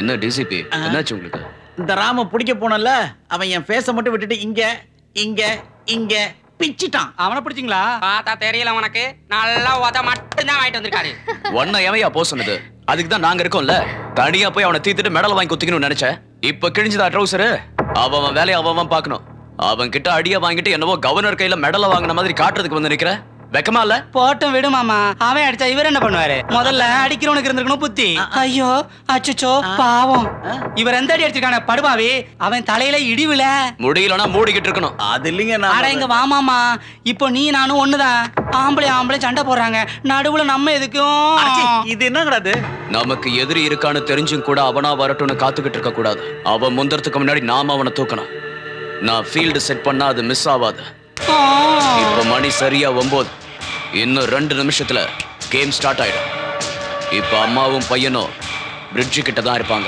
என்ன டிசிபி என்னாச்சு உங்களுக்கு இந்த ராம பிடிக்க போனல அவன் என் ஃபேஸ மட்டும் விட்டுட்டு இங்க இங்க இங்க பிச்சிட்டான் அவனை பிடிச்சிங்களா பார்த்தா தெரியல உனக்கு நல்லா உத மட்டும்தான் வாங்கிட்டு வந்திருக்காரு ஒன்ன எவையா போ சொன்னது அதுக்கு தான் நாங்க இருக்கோம்ல தனியா போய் அவனை தீத்துட்டு மெடல் வாங்கி குத்திக்கணும்னு நினைச்சேன் இப்ப கிழிஞ்சதா ட்ரௌசரு அவன் அவன் வேலையை அவன் அவன் பார்க்கணும் அவன் கிட்ட அடிய வாங்கிட்டு என்னவோ கவர்னர் கையில மெடலை வாங்கின மாதிரி காட்டுறதுக்கு வந்து நிக்கிற வெக்கமா இல்ல போட்டும் விடு மாமா அவன் அடிச்சா இவர் என்ன பண்ணுவாரு முதல்ல அடிக்கிறவனுக்கு இருந்திருக்கணும் புத்தி ஐயோ அச்சச்சோ பாவம் இவர் எந்த அடி அடிச்சிருக்கான படுபாவி அவன் தலையில இடி விழ முடியலன்னா மூடிக்கிட்டு இருக்கணும் அது இல்லைங்க அட இங்க வாமாமா இப்போ நீ நானும் ஒண்ணுதான் ஆம்பளை ஆம்பளை சண்டை போடுறாங்க நடுவுல நம்ம எதுக்கும் இது என்னங்கடாது நமக்கு எதிரி இருக்கான்னு தெரிஞ்சும் கூட அவனா வரட்டும்னு காத்துக்கிட்டு இருக்க கூடாது அவன் முந்தறதுக்கு முன்னாடி நாம அவனை தூக்கணும் நான் ஃபீல்டு செட் பண்ணா அது மிஸ் ஆகாது இப்ப மணி சரியா ஒன்பது இன்னும் ரெண்டு நிமிஷத்துல கேம் ஸ்டார்ட் ஆயிடும் இப்ப அம்மாவும் பையனும் பிரிட்ஜு கிட்ட தான் இருப்பாங்க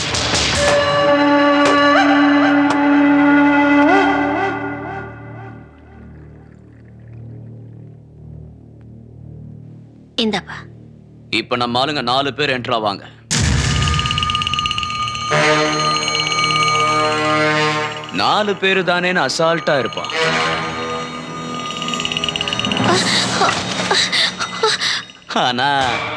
இந்தாப்பா இப்ப நம்ம ஆளுங்க நாலு பேர் என்ட்ரு ஆவாங்க நாலு பேரு தானேன்னு அசால்ட்டா இருப்பான் ஆனா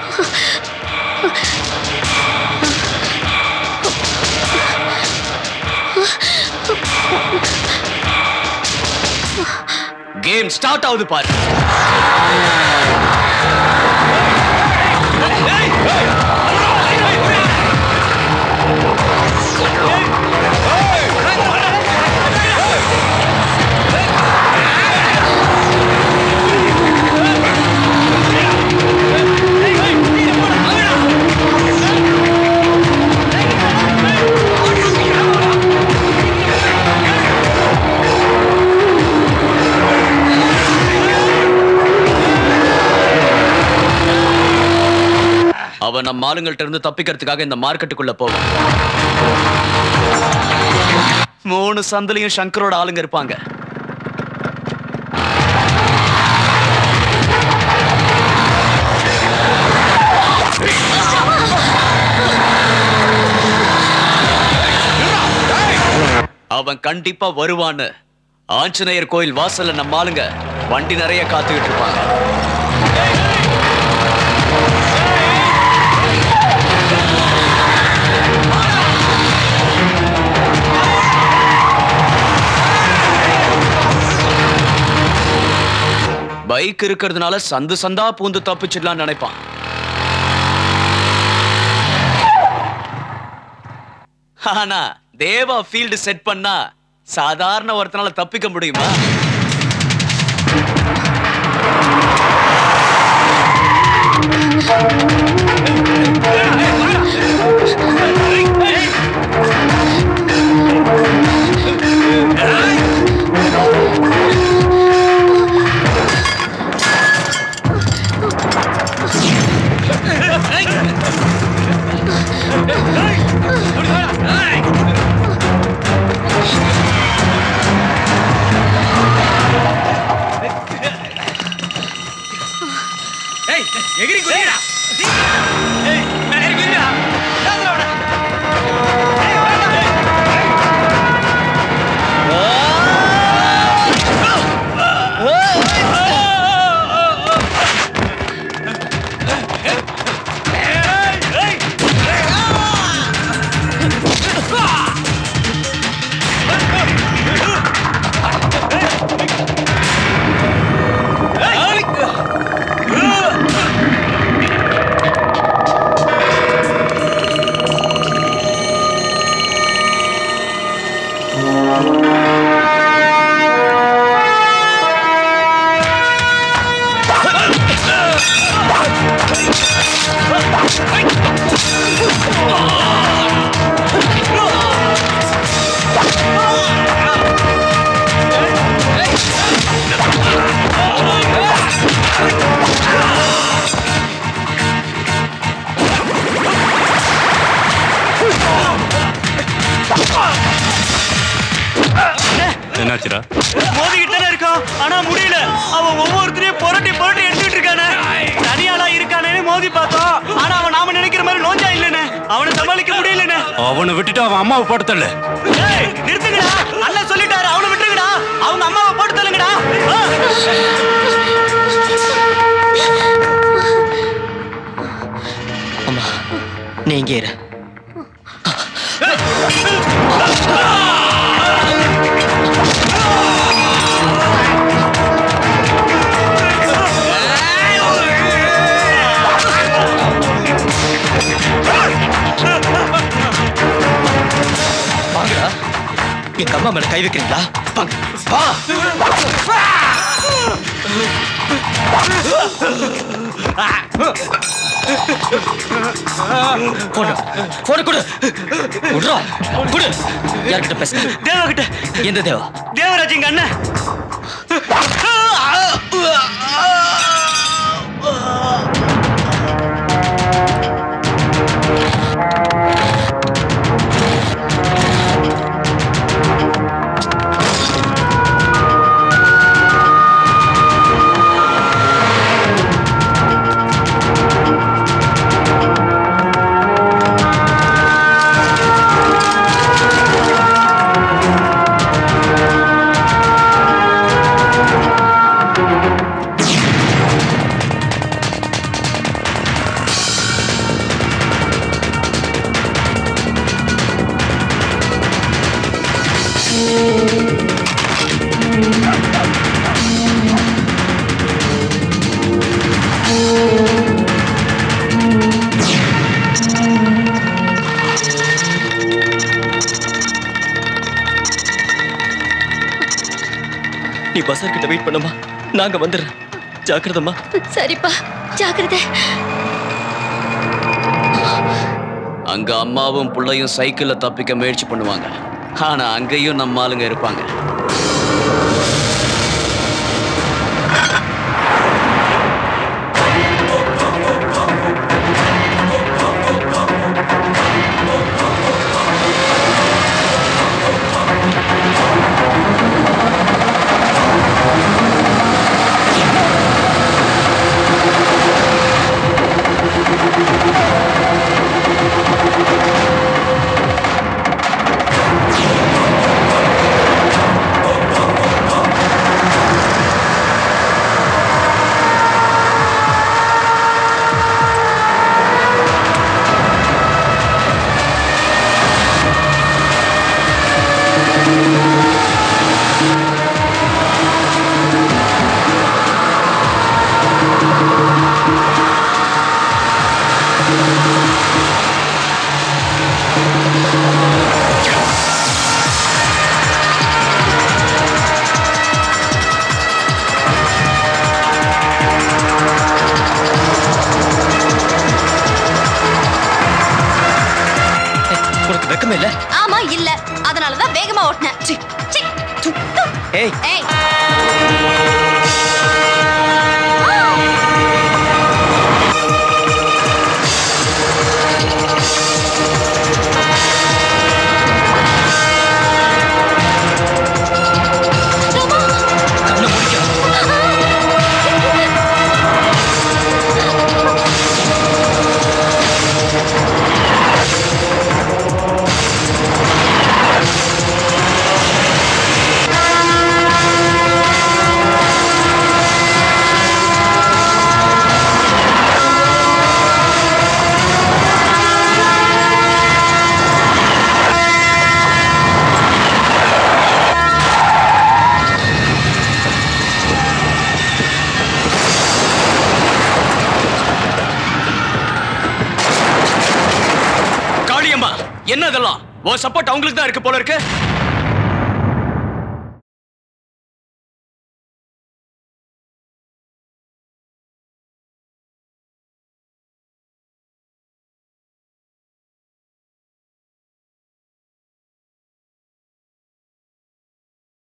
கேம் ஸ்டார்ட் ஆகுது பாரு அவன் நம்ம ஆளுங்கள்ட்ட இருந்து தப்பிக்கிறதுக்காக இந்த மார்க்கெட்டுக்குள்ள போவான் மூணு சந்திலையும் சங்கரோட ஆளுங்க இருப்பாங்க அவன் கண்டிப்பா வருவான்னு ஆஞ்சநேயர் கோயில் வாசல்ல நம்ம ஆளுங்க வண்டி நிறைய காத்துக்கிட்டு இருப்பாங்க பைக் இருக்கிறதுனால சந்து சந்தா பூந்து தப்பிச்சிடலாம் நினைப்பான் ஆனா தேவா ஃபீல்டு செட் பண்ணா சாதாரண ஒருத்தனால தப்பிக்க முடியுமா ஏய் எகிரி குதிடா ஏய் மேல ஏறி குதிடா ஏய் என்னாச்சுடா மோதிக்கிட்டு இருக்கான் ஆனா முடியல அவன் ஒவ்வொருத்தரையும் புரட்டி புரட்டி எடுத்துட்டு இருக்கானே தனியாளா இருக்கானே மோதி பார்த்தோம் ஆனா அவன் நாம நினைக்கிற மாதிரி நோஞ்சா இல்லனே அவனை சமாளிக்க முடியலனே அவனை விட்டுட்டு அவன் அம்மாவை போட்டு தள்ளு ஏய், நிறுத்துங்கடா அண்ணன் சொல்லிட்டாரு அவனை விட்டுருங்கடா அவங்க அம்மாவை போட்டு தள்ளுங்கடா ஆ. அம்மா நீ இங்கே இரு வாங்கடா எங்க அம்மா மேல கை வைக்கிறீங்களா வாங்க வா போடு போடு கொடு விட்றா கொடு யார்கிட்ட பேச தேவா கிட்ட எந்த தேவா தேவராஜ் எங்க அண்ணன் நீ பசார் கிட்ட வெயிட் பண்ணுமா நாங்க வந்துடுறேன் ஜாக்கிரதம்மா சரிப்பா ஜாக்கிரதை அங்க அம்மாவும் புள்ளையும் சைக்கிள்ல தப்பிக்க முயற்சி பண்ணுவாங்க ஆனா அங்கேயும் நம்ம ஆளுங்க இருப்பாங்க உனக்கு வெக்கமே இல்ல ஆமா இல்ல அதனாலதான் வேகமா ஓட்டினேன் சி, சி. ஏய் ஏய் கண்ணை முடிக்க காளியம்மா என்ன இதெல்லாம் உன் சப்போர்ட் அவங்களுக்கு தான் இருக்கு போல இருக்கு